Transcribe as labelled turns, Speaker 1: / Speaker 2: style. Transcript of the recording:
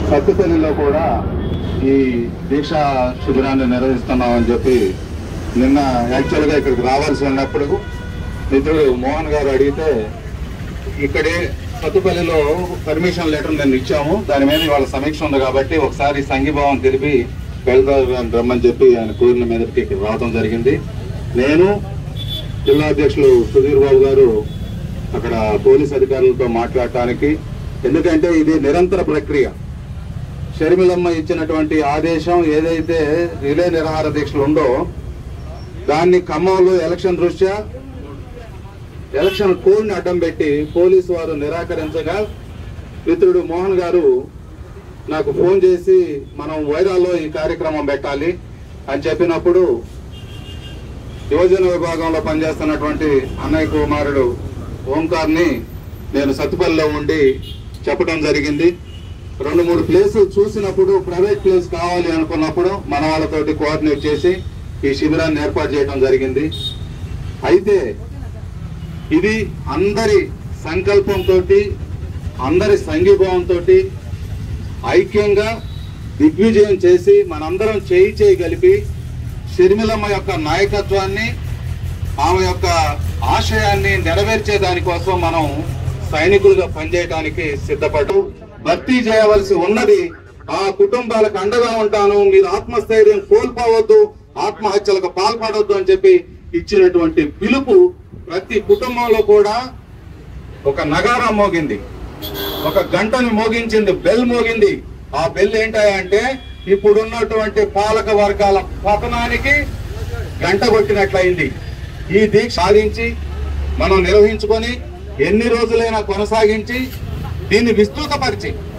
Speaker 1: సత్తుపల్లిలో కూడా ఈ దీక్షా శిబిరాన్ని నిర్వహిస్తున్నామని చెప్పి నిన్న యాక్చువల్గా ఇక్కడికి రావాల్సి ఉన్నప్పుడు మిత్రుడు మోహన్ గారు అడిగితే ఇక్కడే సత్తుపల్లిలో పర్మిషన్ లెటర్ నేను ఇచ్చాము దాని మీద వాళ్ళ సమీక్ష ఉంది కాబట్టి ఒకసారి సంఘీభావం తెలిపి వెళ్తారు అని రమ్మని చెప్పి ఆయన కోరిన మీదకి ఇక్కడ రావడం జరిగింది నేను జిల్లా అధ్యక్షులు సుధీర్ బాబు గారు అక్కడ పోలీస్ అధికారులతో మాట్లాడటానికి ఎందుకంటే ఇది నిరంతర ప్రక్రియ షర్మిలమ్మ ఇచ్చినటువంటి ఆదేశం ఏదైతే రిలే నిరాహార దీక్షలు ఉందో దాన్ని ఖమ్మంలో ఎలక్షన్ దృష్ట్యా ఎలక్షన్ కోడ్ని అడ్డం పెట్టి పోలీసు వారు నిరాకరించగా మిత్రుడు మోహన్ గారు నాకు ఫోన్ చేసి మనం వైరాల్లో ఈ కార్యక్రమం పెట్టాలి అని చెప్పినప్పుడు యువజన విభాగంలో పనిచేస్తున్నటువంటి అన్నయ్య కుమారుడు ఓంకార్ని నేను సత్తుపల్లిలో ఉండి చెప్పడం జరిగింది రెండు మూడు ప్లేసులు చూసినప్పుడు ప్రైవేట్ ప్లేస్ కావాలి అనుకున్నప్పుడు మన వాళ్ళతోటి కోఆర్డినేట్ చేసి ఈ శిబిరాన్ని ఏర్పాటు చేయడం జరిగింది అయితే ఇది అందరి సంకల్పంతో అందరి సంఘీభావంతో ఐక్యంగా దిగ్విజయం చేసి మనందరం చేయి చేయి కలిపి షర్మిలమ్మ యొక్క నాయకత్వాన్ని ఆమె యొక్క ఆశయాన్ని నెరవేర్చే దానికోసం మనం సైనికులుగా పనిచేయడానికి సిద్ధపడ్డాం భర్తీ చేయవలసి ఉన్నది ఆ కుటుంబాలకు అండగా ఉంటాను మీరు ఆత్మస్థైర్యం కోల్పోవద్దు ఆత్మహత్యలకు పాల్పడవద్దు అని చెప్పి ఇచ్చినటువంటి పిలుపు ప్రతి కుటుంబంలో కూడా ఒక నగారం మోగింది ఒక గంటను మోగించింది బెల్ మోగింది ఆ బెల్ ఏంటంటే ఇప్పుడున్నటువంటి పాలక వర్గాల పతనానికి గంట కొట్టినట్లయింది ఈ దీక్ష సాధించి మనం నిర్వహించుకొని ఎన్ని రోజులైనా కొనసాగించి దీన్ని విస్తృతపరిచి